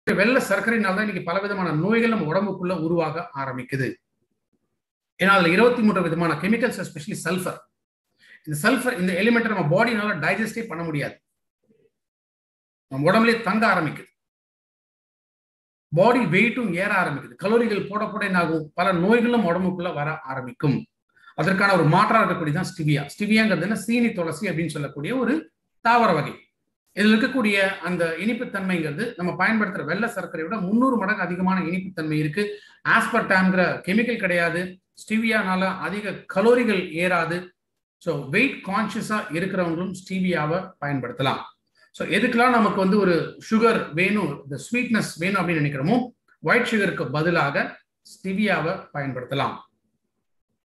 வெள்ள சர்க்கரையினால தான் இன்னைக்கு பல விதமான நோய்கள் நம்ம உடம்புக்குள்ள உருவாக ஆரம்பிக்குது ஏன்னா அதுல இருபத்தி மூன்று விதமான கெமிக்கல்ஸ் எஸ்பெஷலி சல்ஃபர் இந்த சல்ஃபர் இந்த எலிமெண்ட் நம்ம பாடினால டைஜஸ்டே பண்ண முடியாது நம்ம உடம்புலயே தங்க ஆரம்பிக்குது பாடி வெயிட்டும் ஏற ஆரம்பிக்குது கலோரிகள் போட போட என்ன ஆகும் பல நோய்களும் உடம்புக்குள்ள வர ஆரம்பிக்கும் அதற்கான ஒரு மாற்றம் இருக்கக்கூடியதான் ஸ்டிவியா ஸ்டிவியாங்கிறது என்ன சீனி துளசி அப்படின்னு சொல்லக்கூடிய ஒரு தாவர வகை இதில் இருக்கக்கூடிய அந்த இனிப்புத்தன்மைங்கிறது நம்ம பயன்படுத்துற வெள்ளை சர்க்கரை விட முந்நூறு மடங்கு அதிகமான இனிப்புத்தன்மை இருக்கு ஆஸ்பர்டாம்ங்கிற கெமிக்கல் கிடையாது ஸ்டிவியானால அதிக கலோரிகள் ஏறாது ஸோ வெயிட் கான்சியஸா இருக்கிறவங்களும் ஸ்டீவியாவை பயன்படுத்தலாம் ஸோ எதுக்கெல்லாம் நமக்கு வந்து ஒரு சுகர் வேணும் இந்த ஸ்வீட்னஸ் வேணும் அப்படின்னு நினைக்கிறோமோ ஒயிட் சுகருக்கு பதிலாக ஸ்டிவியாவை பயன்படுத்தலாம்